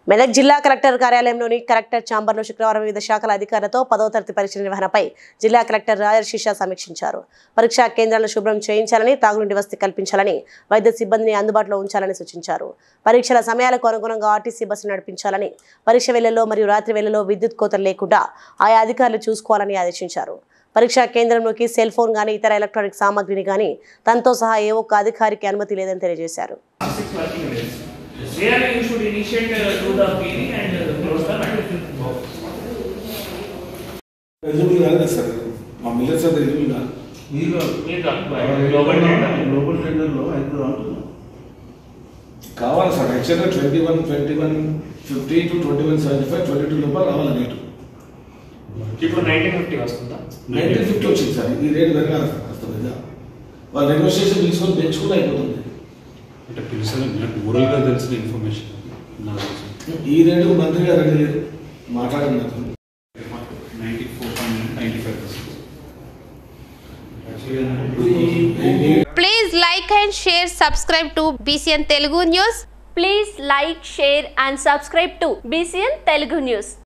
మెదక్ జిల్లా collector కార్యాలయంలోని collector ఛాంబర్లో శుక్రవారం వివిధ శాఖల అధికారులతో పదవ తరగతి పరీక్షల నిర్వహణపై జిల్లా కలెక్టర్ రాజర్షిషా సమీక్షించారు పరీక్షా కేంద్రాలను శుభ్రం చేయించాలని తాగునీటి వసతి కల్పించాలని వైద్య సిబ్బందిని అందుబాటులో ఉంచాలని సూచించారు పరీక్షల సమయాలకు అనుగుణంగా ఆర్టీసీ బస్సు నడిపించాలని పరీక్ష వేళల్లో మరియు రాత్రి వేళల్లో విద్యుత్ కోతలు లేకుండా ఆయా అధికారులు చూసుకోవాలని ఆదేశించారు పరీక్షా కేంద్రంలోకి సెల్ ఫోన్ కానీ ఇతర ఎలక్ట్రానిక్ సామాగ్రిని కానీ తనతో సహా ఏ ఒక్క అధికారికి అనుమతి లేదని తెలియజేశారు six working days. There you should initiate uh, do the PD and uh, close the matter. Eligible కాదు సార్ మా మిల్లర్ సార్ ఎలిజిబుల్ కాదు మీరు మీరు గ్లోబల్ టెండర్ గ్లోబల్ టెండర్లో అవుతుంది అంటున్నాం కావాలి సార్ యాక్చువల్గా twenty one twenty one fifty two twenty one seventy five twenty two లోపల రావాలి రేటు ఇప్పుడు నైన్టీన్ ఫిఫ్టీ వస్తుందా నైన్టీన్ ఫిఫ్టీ వచ్చింది సార్ ఈ రేట్ పెరగాలి సార్ కాస్త మీద వాళ్ళు నెగోషియేషన్ తీసుకొని పెంచుకుంటే అయిపోతుంది అంటే పిలిచిన నాకు ఊరల్గా తెలిసిన ఇన్ఫర్మేషన్ నాకు తెలుసు ఈ రేటు మంత్రి గారు అడిగారు మాట్లాడండి నాకు ninety four point ninety five percent Please like and share, subscribe to BCN Telugu News. Please like, share and subscribe to BCN Telugu News.